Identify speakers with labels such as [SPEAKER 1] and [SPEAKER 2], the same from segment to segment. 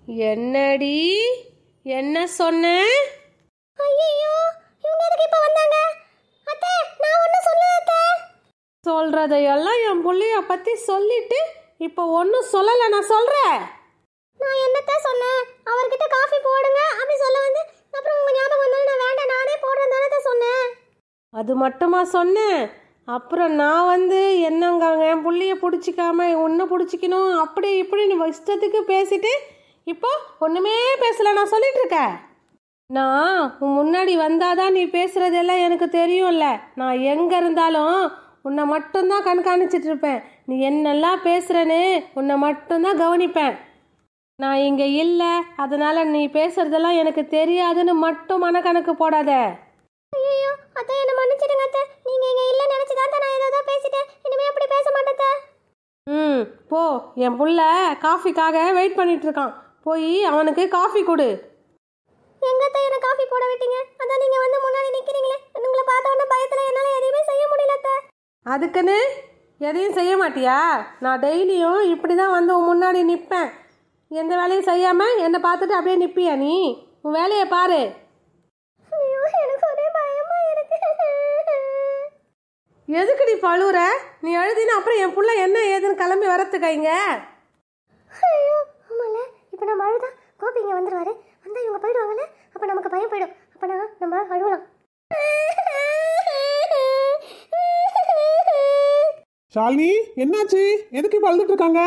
[SPEAKER 1] என்னடி என்ன சொன்ன
[SPEAKER 2] ஐயோ இவங்க எதுக்கு இப்ப வந்தாங்க அத்தை நான் ஒன்னும் சொல்லல அத்தை
[SPEAKER 1] சொல்றதையெல்லாம் என் புள்ளைய பத்தி சொல்லிட்டு இப்போ ஒன்றும் சொல்லலை நான் சொல்றேன்
[SPEAKER 2] நான் என்னத்த சொன்னேன் அவர்கிட்ட காஃபி போடுங்க அப்படி சொல்ல வந்து அப்புறம் உங்க ஞாபகம் வந்தாலும் நான் வேண்டாம் நானே போடுறேன் தானே சொன்னேன்
[SPEAKER 1] அது மட்டுமா சொன்னேன் அப்புறம் நான் வந்து என்னங்காங்க என் புள்ளைய பிடிச்சிக்காம உன்னை பிடிச்சிக்கணும் அப்படி இப்படின்னு இஷ்டத்துக்கு பேசிட்டு இப்போ ஒன்றுமே பேசல நான் சொல்லிட்டு இருக்கேன் நான் உன் முன்னாடி வந்தாதான் நீ பேசுறதெல்லாம் எனக்கு தெரியும்ல நான் எங்கே இருந்தாலும் உன்னை மட்டும்தான் கண்காணிச்சிட்டு இருப்பேன் நீ என்னெல்லாம் பேசுகிறேன்னு உன்னை மட்டும்தான் கவனிப்பேன் நான் இங்கே இல்லை அதனால நீ பேசுறதெல்லாம் எனக்கு தெரியாதுன்னு மட்டும் மனக்கணக்கு போடாத
[SPEAKER 2] ஐயோ அத்தை என்ன மன்னிச்சிடுங்க அத்தை நீங்க இங்க இல்ல நினைச்சு தான் நான் ஏதோ பேசிட்டேன் இனிமே அப்படி பேச மாட்டேன் அத்தை.
[SPEAKER 1] ம் போ என் புள்ள காஃபிக்காக வெயிட் பண்ணிட்டு இருக்கான் போய் அவனுக்கு காஃபி கொடு
[SPEAKER 2] எங்க அத்தை என்ன காஃபி போட விட்டீங்க அதான் நீங்க வந்து முன்னாடி நிக்கிறீங்களே உங்களை பார்த்த உடனே பயத்துல என்னால எதையுமே செய்ய முடியல அத்தை
[SPEAKER 1] அதுக்குன்னு எதையும் செய்ய மாட்டியா நான் டெய்லியும் இப்படி தான் வந்து உன் முன்னாடி நிற்பேன் எந்த வேலையும் செய்யாமல் என்னை பார்த்துட்டு அப்படியே நிற்பியா நீ உன் வேலையை பாரு
[SPEAKER 2] ஐயோ எனக்கு ஒரே பயமா இருக்கு
[SPEAKER 1] எதுக்குடி பழுற நீ எழுதினா அப்புறம் என் புள்ள என்ன ஏதுன்னு கிளம்பி வரத்துக்கா இங்க
[SPEAKER 2] ஐயோ ஆமால இப்போ நம்ம அழுதா கோபி இங்க வந்துருவாரு வந்தா இவங்க போயிடுவாங்கல்ல அப்ப நமக்கு பயம் போயிடும் அப்பனா நம்ம அழுவலாம்
[SPEAKER 3] ஷாலினி என்னாச்சு எதுக்கு இப்போ அழுதுட்டு இருக்காங்க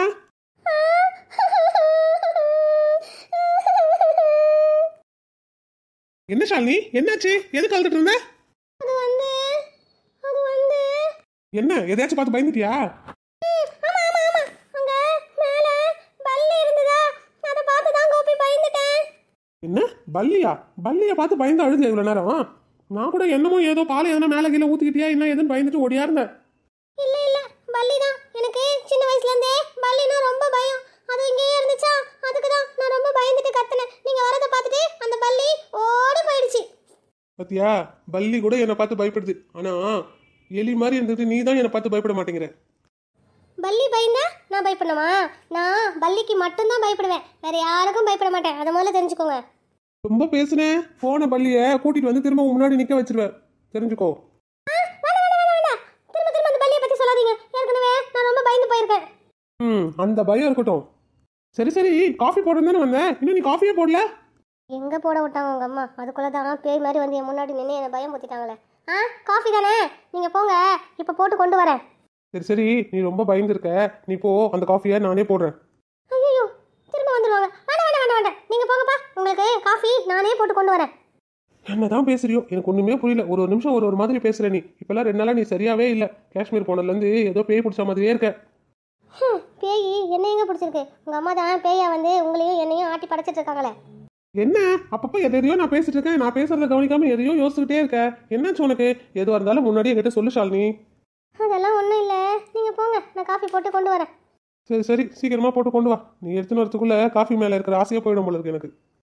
[SPEAKER 3] என்ன ஷாலினி என்னாச்சு எதுக்கு அழுதுட்டு இருந்த
[SPEAKER 2] அது வந்து அது வந்து
[SPEAKER 3] என்ன எதையாச்சும் பார்த்து பயந்துட்டியா
[SPEAKER 2] ஆமா ஆமா ஆமா அங்க மேல பல்லி இருந்ததா அதை பார்த்து தான் கோபி பயந்துட்டேன்
[SPEAKER 3] என்ன பல்லியா பல்லியை பார்த்து பயந்து அழுது இவ்வளோ நேரம் நான் கூட என்னமோ ஏதோ பாலை எதனா மேலே கீழே ஊற்றிக்கிட்டியா என்ன ஏதுன்னு பயந்துட்டு ஓடியா இருந்தேன்
[SPEAKER 2] இல்ல இல்ல பல்லி தான் எனக்கு சின்ன வயசுல இருந்தே பல்லினா ரொம்ப பயம் அது இங்கேயே இருந்துச்சா அதுக்கு தான் நான் ரொம்ப பயந்துட்டு கத்துனேன் நீங்க வரத பார்த்துட்டு அந்த பல்லி ஓடி போயிடுச்சு
[SPEAKER 3] பாத்தியா பல்லி கூட என்னை பார்த்து பயப்படுது ஆனா எலி மாதிரி இருந்துட்டு நீ தான் என்னை பார்த்து பயப்பட மாட்டேங்கிற
[SPEAKER 2] பல்லி பயந்தா நான் பயப்படணுமா நான் பல்லிக்கு மட்டும்தான் பயப்படுவேன் வேற யாருக்கும் பயப்பட மாட்டேன் அதை முதல்ல தெரிஞ்சுக்கோங்க
[SPEAKER 3] ரொம்ப பேசுனேன் போன பல்லியை கூட்டிட்டு வந்து திரும்ப உன் முன்னாடி நிக்க வச்சிருவேன் தெரிஞ்சுக்கோ
[SPEAKER 2] வேண்டாம் வேண்டாம் வேண்டாம் திரும்ப திரும்ப அந்த பல்லியை பத்தி சொல்லாதீங்க ஏற்கனவே நான் ரொம்ப பயந்து போயிருக்கேன்
[SPEAKER 3] ம் அந்த பயம் இருக்கட்டும் சரி சரி காஃபி போடுறது தானே வந்தேன் இன்னும் நீ காஃபியே போடல
[SPEAKER 2] எங்க போட விட்டாங்க உங்க அம்மா அதுக்குள்ள தான் பேய் மாதிரி வந்து என் முன்னாடி நின்று என்னை பயம் ஊத்திட்டாங்களே ஆ காஃபி தானே நீங்க போங்க இப்போ போட்டு கொண்டு வரேன்
[SPEAKER 3] சரி சரி நீ ரொம்ப பயந்துருக்க நீ போ அந்த காஃபியை நானே போடுறேன்
[SPEAKER 2] ஐயோ திரும்ப வந்துருவாங்க வேண்டாம் வேண்டாம் வேண்டாம் வேண்டாம் நீங்க போங்கப்பா உங்களுக்கு காஃபி நானே போட்டு கொண்டு வரேன்
[SPEAKER 3] என்னதான் பேசுறியோ எனக்கு ஒண்ணுமே புரியல ஒரு ஒரு நிமிஷம் ஒரு ஒரு மாதிரி பேசுற நீ இப்பெல்லாம் ரெண்டு நாளா நீ சரியாவே இல்ல காஷ்மீர் போனதுலேருந்து ஏதோ பேய் பிடிச்ச மாதிரியே இருக்க
[SPEAKER 2] ஹம், பேய் என்ன எங்க பிடிச்சிருக்கு உங்க அம்மா தான் பேயா வந்து உங்களையும் என்னையும் ஆட்டி படைச்சிட்டு இருக்காங்களே
[SPEAKER 3] என்ன அப்பப்போ எதையோ நான் பேசிட்டு இருக்கேன் நான் பேசுறத கவனிக்காம எதையோ யோசிச்சுக்கிட்டே இருக்க என்னாச்சு உனக்கு எதுவாக இருந்தாலும் முன்னாடி என்கிட்ட சொல்லு ஷாலினி
[SPEAKER 2] அதெல்லாம் ஒன்றும் இல்லை நீங்கள் போங்க நான் காஃபி போட்டு கொண்டு வரேன்
[SPEAKER 3] சரி சரி சீக்கிரமா போட்டு கொண்டு வா நீ எடுத்துன்னு வரதுக்குள்ள காஃபி மேல இருக்கிற ஆசையே போயிடும் போல இருக்கு எனக்கு